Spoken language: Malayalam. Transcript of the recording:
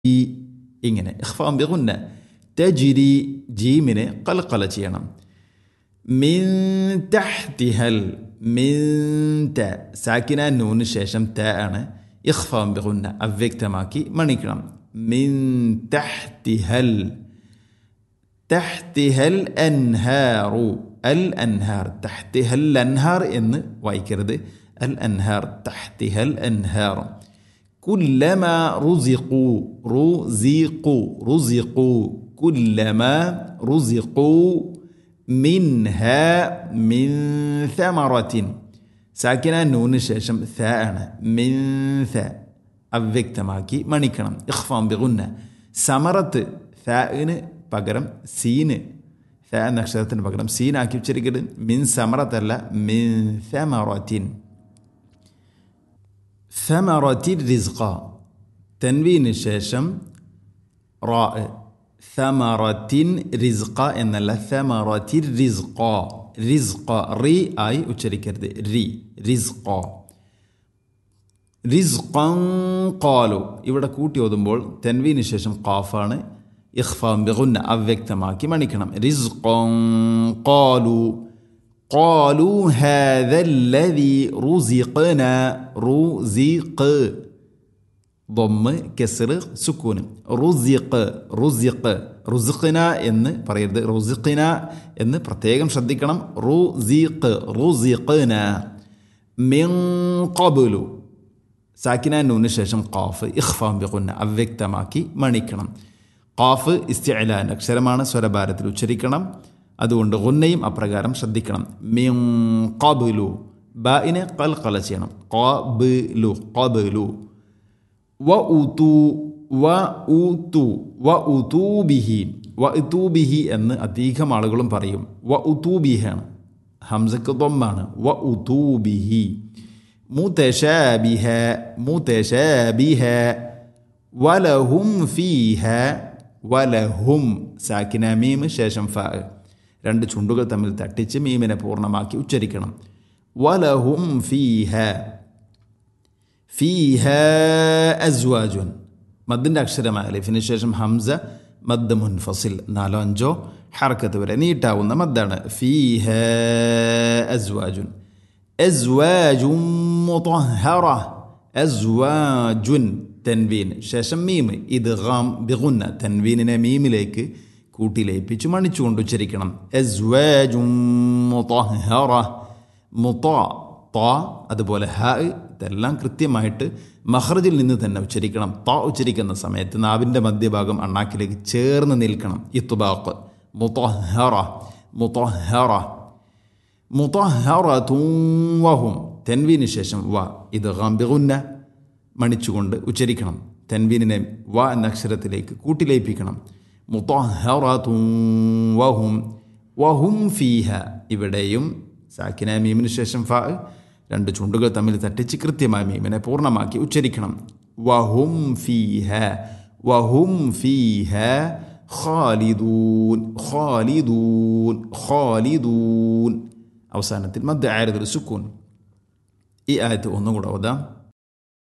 ഈ ഇങ്ങനെ ഇഖ്ഫാം ബിഗുന്ന തജിരി ജീമിനെ കൽക്കല ചെയ്യണം മിൻ തഹ്തിഹൽ മിൻ ത സാക്കിന നൂന് ശേഷം ത ആണ് ഇഖ്ഫാം ബിഗുന്ന അവ്യക്തമാക്കി മണിക്കണം മിൻ തഹ്തിഹൽ തഹ്തിഹൽ അൻഹാറു അൽ അൻഹാർ തഹ്തിഹൽ അൻഹാർ എന്ന് വായിക്കരുത് അൽ അൻഹാർ തഹ്തിഹൽ അൻഹാർ كلما رزقوا رزقوا رزقوا كلما رزقوا منها من ثمرة സാക്കിന നൂന് ശേഷം ഥ ആണ് മിൻ ഥ അവ്യക്തമാക്കി മണിക്കണം ഇഖ്ഫാം ബിഗുന്ന സമറത്ത് ഥന് പകരം സീന് ഥ എന്ന അക്ഷരത്തിന് പകരം സീനാക്കി ഉച്ചരിക്കരുത് മിൻ സമറത്തല്ല മിൻ ഥമറത്തിൻ ثمرة റിസ്ഖ തൻവീന് ശേഷം റാ ثمرة റിസ്ഖ എന്നല്ല ثمرة റിസ്ഖ റിസ്ഖ റി ആയി ഉച്ചരിക്കരുത് റി റിസ്ഖ റിസ്ഖൻ ഖാലു ഇവിടെ കൂട്ടി ഓതുമ്പോൾ തൻവീന് ശേഷം ഖാഫാണ് ഇഖ്ഫാം ബിഗുന്ന അവ്യക്തമാക്കി മണിക്കണം റിസ്ഖൻ ഖാലു قالوا هذا الذي رزقنا رزق ضم كسر سكون رزق رزق റുസിഖിന എന്ന് പറയരുത് റുസിഖിന എന്ന് പ്രത്യേകം ശ്രദ്ധിക്കണം റുസിഖ് റുസിഖിന മിൻ ഖബുലു സാക്കിന നൂന് ശേഷം ഖാഫ് ഇഖ്ഫാം ബിഖുന്ന അവ്യക്തമാക്കി മണിക്കണം ഖാഫ് ഇസ്തിഅലാൻ അക്ഷരമാണ് സ്വരഭാരത്തിൽ ഉച്ചരിക്കണം അതുകൊണ്ട് ഗുന്നയും അപ്രകാരം ശ്രദ്ധിക്കണം മിൻ ഖബുലു ബായിനെ കൽക്കല ചെയ്യണം ഖബുലു ഖബുലു വ ഉതു വ ഉതു വ ഉതൂബിഹി വ ഉതൂബിഹി എന്ന് അധികം ആളുകളും പറയും വ ഉതൂബിഹാണ് ഹംസക്ക് തൊമ്മാണ് വ ഉതൂബിഹി മുതശാബിഹ മുതശാബിഹ വലഹും ഫീഹ വലഹും സാക്കിന മീം ശേഷം ഫ രണ്ട് ചുണ്ടുകൾ തമ്മിൽ തട്ടിച്ച് മീമിനെ പൂർണ്ണമാക്കി ഉച്ചരിക്കണം വലഹും ഫീഹ ഫീഹ അസ്വാജുൻ മദ്ദിൻ്റെ അക്ഷരമായ അലിഫിന് ശേഷം ഹംസ മദ് മുൻഫസിൽ നാലോ അഞ്ചോ ഹർക്കത്ത് വരെ നീട്ടാവുന്ന മദ്ദാണ് ഫീഹ അസ്വാജുൻ അസ്വാജും മുطهറ അസ്വാജുൻ തൻവീൻ ശേഷം മീം ഇത് ഗാം ബിഗുന്ന തൻവീനിനെ മീമിലേക്ക് കൂട്ടിലേപ്പിച്ച് മണിച്ചുകൊണ്ട് ഉച്ചരിക്കണം അസ്വാജും മുطهറ മുത്ത ത അതുപോലെ ഹ ഇതെല്ലാം കൃത്യമായിട്ട് മഹ്റജിൽ നിന്ന് തന്നെ ഉച്ചരിക്കണം ത ഉച്ചരിക്കുന്ന സമയത്ത് നാവിൻ്റെ മധ്യഭാഗം അണ്ണാക്കിലേക്ക് ചേർന്ന് നിൽക്കണം ഇത്തുബാക്ക് മുത്തഹറ മുത്തഹറ മുത്തഹറൂവഹും തെൻവീന് ശേഷം വ ഇത് ഗാംബിഗുന്ന മണിച്ചുകൊണ്ട് ഉച്ചരിക്കണം തെൻവീനിനെ വ എന്ന അക്ഷരത്തിലേക്ക് കൂട്ടിലേപ്പിക്കണം മുത്തഹറൂവഹും വഹും ഫീഹ ഇവിടെയും സാക്കിന മീമിന് ശേഷം ഫ രണ്ട് ചുണ്ടുകൾ തമ്മിൽ തട്ടിച്ച് കൃത്യമായി മീമിനെ പൂർണ്ണമാക്കി ഉച്ചരിക്കണം വഹും ഫീഹ വഹും ഫീഹ ഖാലിദൂൻ ഖാലിദൂൻ ഖാലിദൂൻ അവസാനത്തിൽ മധ്യ ആയതിൽ സുക്കൂൻ ഈ ആയത്ത് ഒന്നും കൂടെ ഓതാം